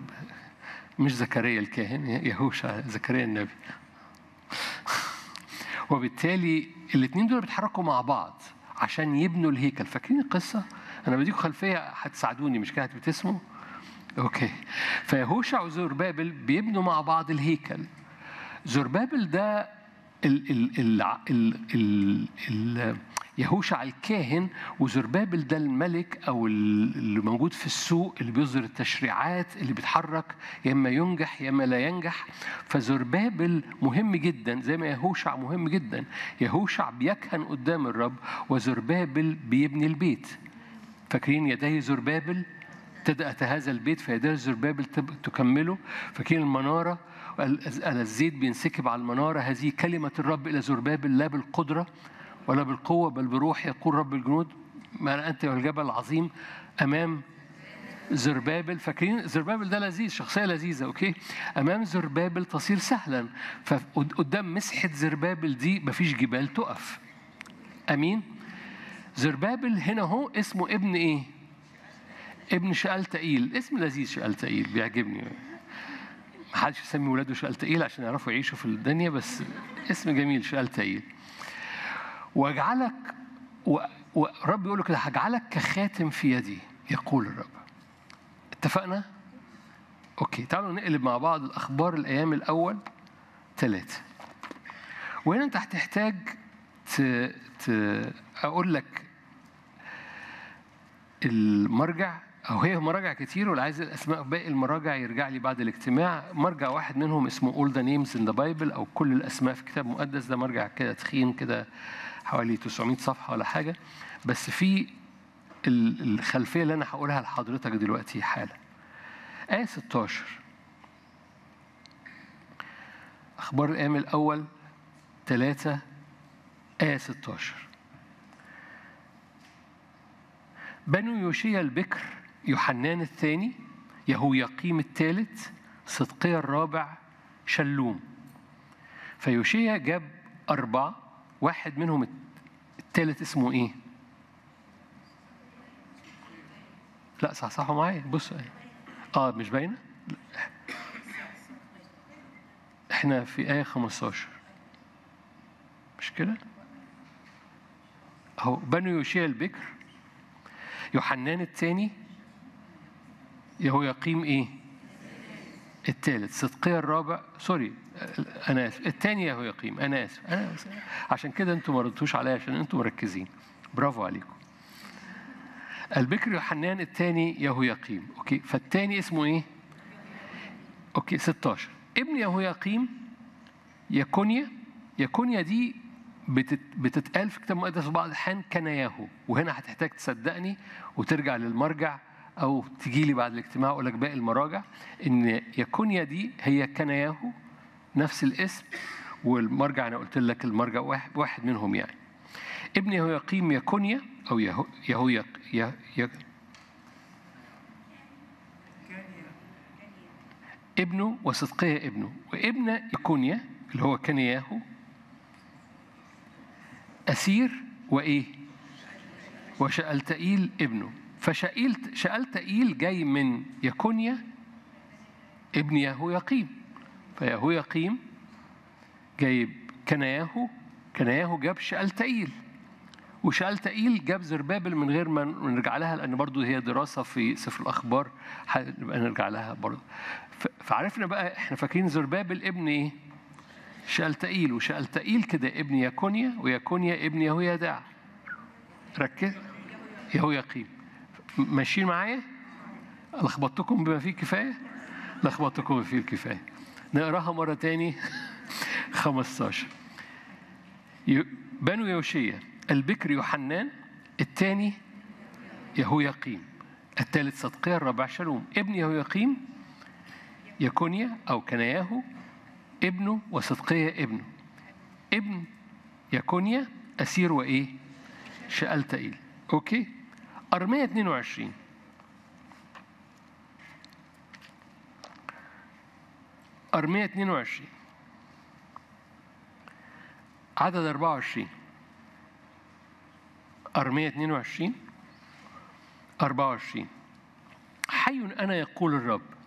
مش زكريا الكاهن يهوشع زكريا النبي وبالتالي الاثنين دول بيتحركوا مع بعض عشان يبنوا الهيكل فاكرين القصه انا بديكم خلفيه هتساعدوني مش كده بتسموا اوكي فيهوشع وزربابل بيبنوا مع بعض الهيكل زربابل ده ال ال ال ال ال ال يهوشع الكاهن وزربابل ده الملك او اللي موجود في السوق اللي بيصدر التشريعات اللي بيتحرك يا اما ينجح يا اما لا ينجح فزربابل مهم جدا زي ما يهوشع مهم جدا يهوشع بيكهن قدام الرب وزربابل بيبني البيت فاكرين يدي زربابل ابتدأت هذا البيت فيدي زربابل تكمله فاكرين المنارة الزيت بينسكب على المنارة هذه كلمة الرب إلى زربابل لا بالقدرة ولا بالقوة بل بروح يقول رب الجنود ما أنت والجبل العظيم أمام زربابل فاكرين زربابل ده لذيذ شخصية لذيذة أوكي أمام زربابل تصير سهلا فقدام مسحة زربابل دي مفيش جبال تقف أمين زربابل هنا هو اسمه ابن إيه ابن شقال تقيل اسم لذيذ شقال تقيل بيعجبني محدش يسمي ولاده شقال تقيل عشان يعرفوا يعيشوا في الدنيا بس اسم جميل شقال تقيل واجعلك ورب يقول له كده هجعلك كخاتم في يدي يقول الرب اتفقنا؟ اوكي تعالوا نقلب مع بعض الاخبار الايام الاول ثلاثة وهنا انت هتحتاج ت... ت... اقول لك المرجع او هي مراجع كتير واللي عايز الاسماء باقي المراجع يرجع لي بعد الاجتماع مرجع واحد منهم اسمه All the Names in the Bible او كل الاسماء في كتاب مقدس ده مرجع كده تخين كده حوالي 900 صفحه ولا حاجه بس في الخلفيه اللي انا هقولها لحضرتك دلوقتي حالا آية 16 أخبار الأيام الأول ثلاثة آية 16 بنو يوشيا البكر يوحنان الثاني يهوياقيم الثالث صدقيا الرابع شلوم فيوشيا جاب أربعة واحد منهم الثالث اسمه إيه؟ لا صح صحوا معايا بصوا اه مش باينه؟ احنا في آية 15 مش كده؟ أهو بنو يوشيا البكر يوحنان الثاني يهوياقيم ايه؟ الثالث صدقيا الرابع سوري انا اسف الثاني يهوياقيم انا اسف انا آسف. عشان كده انتوا ما ردتوش عليا عشان انتوا مركزين برافو عليكم البكر يوحنان الثاني يهوياقيم اوكي فالثاني اسمه ايه؟ اوكي 16 ابن يهوياقيم يكونيا يكونيا دي بتت... بتتقال في كتاب مقدس بعض الأحيان كنياهو وهنا هتحتاج تصدقني وترجع للمرجع أو تجي لي بعد الاجتماع أقول لك باقي المراجع إن يكونيا دي هي كنياهو نفس الاسم والمرجع أنا قلت لك المرجع واحد, واحد منهم يعني ابن يهوياقيم يكونيا أو يهو يهويق يه... يه... ابنه وصدقية ابنه وابن يكونيا اللي هو كنياهو أسير وإيه؟ وشألتئيل ابنه فشأيل شألتئيل جاي من يكونيا ابن يهوياقيم فيهوياقيم جايب كنياهو كنياهو جاب شألتئيل وشألتئيل جاب زربابل من غير ما نرجع لها لأن برضو هي دراسة في سفر الأخبار هنبقى نرجع لها برضو فعرفنا بقى احنا فاكرين زربابل ابن ايه؟ شألتئيل وشألتئيل كده ابن يكونيا ويكونيا ابن يهويداع ركز يهوياقيم ماشيين معايا؟ لخبطتكم بما فيه كفاية؟ لخبطتكم بما فيه الكفاية نقراها مرة تاني 15 بنو يوشيا البكر يوحنان الثاني يهوياقيم الثالث صدقيا الرابع شلوم ابن يهوياقيم يكونيا أو كنياهو ابنه وصدقية ابنه ابن يكونيا أسير وإيه شألتئيل أوكي أرمية 22 أرمية 22 عدد 24 أرمية 22 24 حي أنا يقول الرب